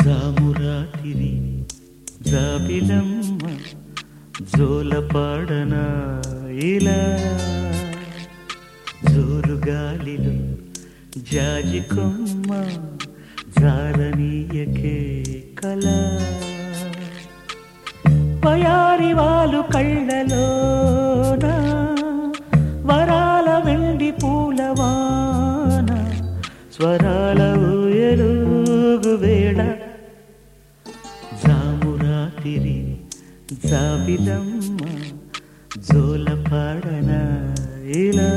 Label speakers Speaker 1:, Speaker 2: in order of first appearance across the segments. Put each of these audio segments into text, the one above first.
Speaker 1: జామురాతిరి జాబిలమ్మ జోలపాడన ఇలా జోరుగాలిలో జాజి కొమ్మ జారనీయకే కళ పయారి వాళ్ళు కళ్ళలోన వరాల వెండి పూలవాన స్వరాల ఊయలుగు వేళ జామురాతిరి జాబిలమ్మ జోలపాడన ఇలా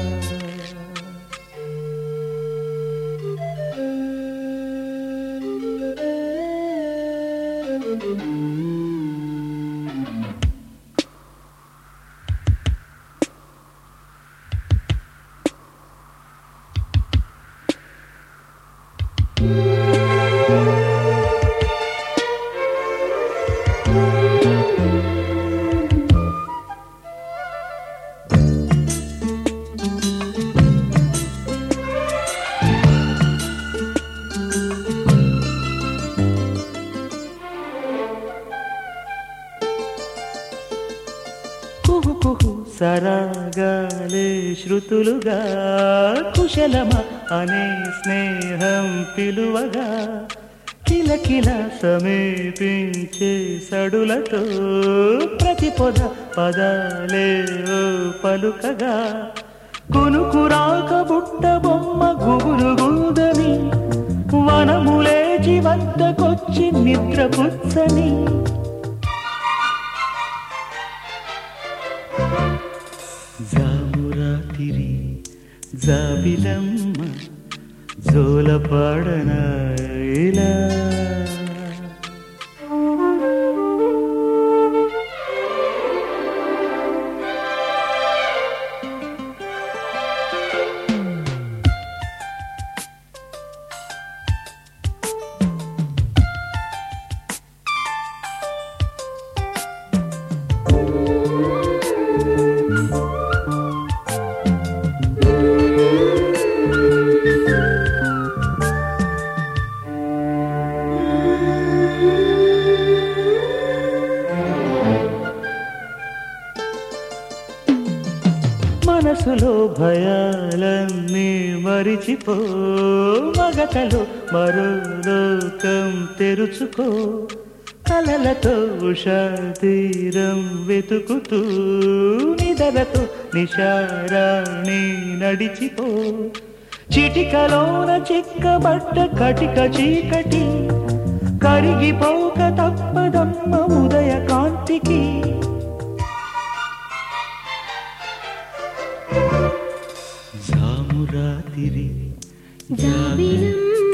Speaker 1: కుహు కుహు సరాగాలే శృతులుగా కుశలమ అనే స్నేహం పిలువగా కిలకిల సమీపించే సడులతో ప్రతి పొద పదాలే ఓ పలుకగా కునుకురాక బుట్ట బొమ్మ గుబురు గుందని వనములేచి వద్దకొచ్చి నిద్రపుచ్చని జామురాతిరి జాబిలమ్మ జోలపాడన ఇలా మనసులో భయాలన్నీ మరిచిపో మగతలో మరో లోకం తెరుచుకో కలలతో ఉషా తీరం వెతుకుతూ నిదలతో నిషారాణి నడిచిపో చిటికలోన చిక్కబడ్డ కటిక చీకటి కరిగిపోక తప్పదమ్మ ఉదయ కాంతికి జామురాతిరి
Speaker 2: జాబిలమ్మ